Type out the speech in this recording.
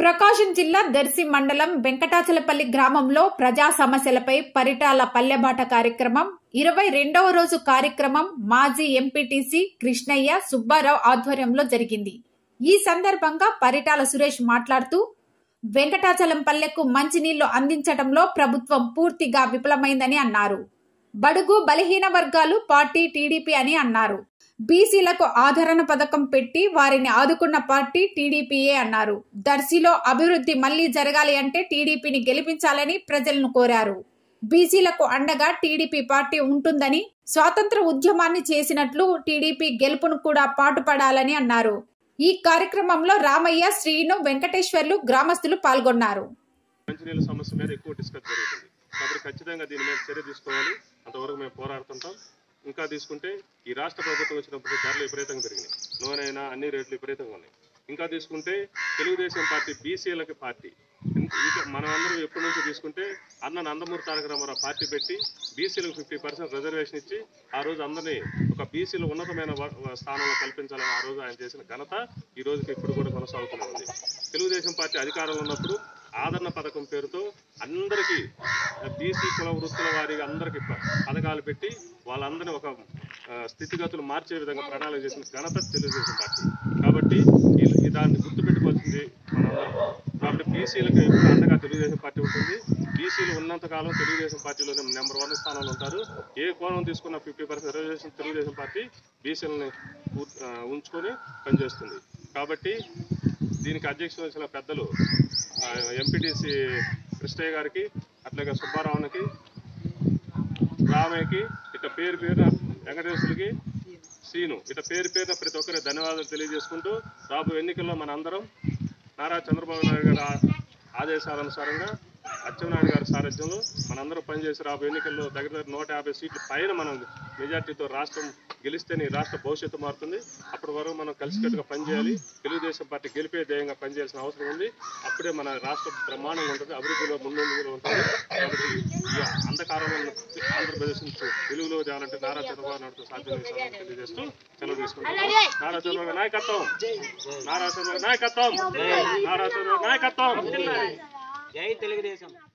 ప్రకాశం జిల్లా దర్శి మండలం వెంకటాచలపల్లి గ్రామంలో ప్రజా సమస్యలపై పరిటాల పల్లెబాట కార్యక్రమం ఇరవై రెండవ రోజు కార్యక్రమం మాజీ ఎంపీటీసీ కృష్ణయ్య సుబ్బారావు ఆధ్వర్యంలో జరిగింది ఈ సందర్భంగా పరిటాల సురేష్ మాట్లాడుతూ వెంకటాచలం పల్లెకు మంచినీళ్లు అందించడంలో ప్రభుత్వం పూర్తిగా విఫలమైందని అన్నారు బడుగు బలహీన వర్గాలు పార్టీ టీడీపీ అని అన్నారు బీసీలకు ఆదరణ పథకం పెట్టి వారిని ఆదుకున్న పార్టీ టీడీపీయే అన్నారు దర్శిలో అభివృద్ధి మళ్లీ జరగాలి అంటే టీడీపీని గెలిపించాలని ప్రజలను కోరారు బీసీలకు అండగా టీడీపీ పార్టీ ఉంటుందని స్వాతంత్ర ఉద్యమాన్ని చేసినట్లు టీడీపీ గెలుపును కూడా పాటుపడాలని అన్నారు ఈ కార్యక్రమంలో రామయ్య శ్రీను వెంకటేశ్వర్లు గ్రామస్తులు పాల్గొన్నారు మంచినీళ్ళ సమస్య మీద ఎక్కువ డిస్కస్ జరుగుతుంది కాబట్టి ఖచ్చితంగా దీని మీద చర్య తీసుకోవాలి అంతవరకు మేము పోరాడుతుంటాం ఇంకా తీసుకుంటే ఈ రాష్ట్ర ప్రభుత్వం వచ్చినప్పుడు ధరలు విపరీతంగా పెరిగినాయి నూనె అయినా అన్ని రేట్లు విపరీతంగా ఉన్నాయి ఇంకా తీసుకుంటే తెలుగుదేశం పార్టీ బీసీలకి పార్టీ ఇంకా మనం అందరం ఎప్పటి నుంచి తీసుకుంటే అన్న నందమూరి తారక రామారావు పార్టీ పెట్టి బీసీలకు ఫిఫ్టీ పర్సెంట్ రిజర్వేషన్ ఇచ్చి ఆ రోజు అందరినీ ఒక బీసీలు ఉన్నతమైన వ- వ- స్థానంలో కల్పించాలని ఆ రోజు ఆయన చేసిన ఘనత ఈ రోజుకి ఇప్పుడు కూడా కొనసాగుతూనే ఉంది తెలుగుదేశం పార్టీ అధికారంలో ఉన్నప్పుడు ఆదరణ పథకం పేరుతో అందరికీ బీసీ కుల వృత్తుల వారిగా అందరికీ ప- పథకాలు పెట్టి వాళ్ళందరినీ ఒక ఆ, స్థితిగతులు మార్చే విధంగా ప్రణాళిక చేసిన ఘనత తెలుగుదేశం పార్టీ కాబట్టి ఈ- ఈ దాన్ని గుర్తుపెట్టుకోవాల్సింది మనందరం కాబట్టి బీసీలకు ఎప్పుడు అండగా తెలుగుదేశం పార్టీ ఉంటుంది బీసీలు ఉన్నంత కాలం తెలుగుదేశం పార్టీలోనే నెంబర్ వన్ స్థానంలో ఉంటారు ఏ కోణం తీసుకున్న ఫిఫ్టీ పర్సెంట్ రిజర్వేషన్ తెలుగుదేశం పార్టీ బీసీలని ఉంచుకొని పనిచేస్తుంది కాబట్టి దీనికి అధ్యక్షత వహించిన పెద్దలు ఎంపీటీసీ కృష్ణయ్య గారికి అట్లాగే సుబ్బారావునికి రామయ్యకి ఇట్లా పేరు పేరున వెంకటేశ్వరులకి సీను ఇట్లా పేరు పేరున ప్రతి ఒక్కరి ధన్యవాదాలు తెలియజేసుకుంటూ రాబోయే ఎన్నికల్లో మన అందరం నారా చంద్రబాబు నాయుడు గారి ఆ- ఆదేశాలనుసారంగా అచ్చెన్నాయుడు గారి సారథ్యంలో మనందరం పనిచేసి రాబోయే ఎన్నికల్లో దగ్గర దగ్గర నూట యాభై సీట్ల పైన మనం మెజార్టీతో రాష్ట్రం గెలిస్తేనే ఈ రాష్ట్ర భవిష్యత్తు మారుతుంది అప్పటి వరకు మనం కలిసికట్టుగా పనిచేయాలి తెలుగుదేశం పార్టీ గెలిపే ధ్యేయంగా పనిచేయాల్సిన అవసరం ఉంది అప్పుడే మన రాష్ట్రం బ్రహ్మాండంగా ఉంటుంది అభివృద్ధిలో ముందు ఉంటుంది కాబట్టి ఈ అంధకారంలో ఉన్న ఆంధ్రప్రదేశ్ నుంచి తెలుగులో తేవాలంటే నారా చంద్రబాబు నాయుడుతో సాధ్యమైన తెలియజేస్తూ సెలవు తీసుకుంటాం నారా చంద్రబాబు నాయకత్వం నారా చంద్రబాబు నాయకత్వం నారా చంద్రబాబు నాయకత్వం జై తెలుగుదేశం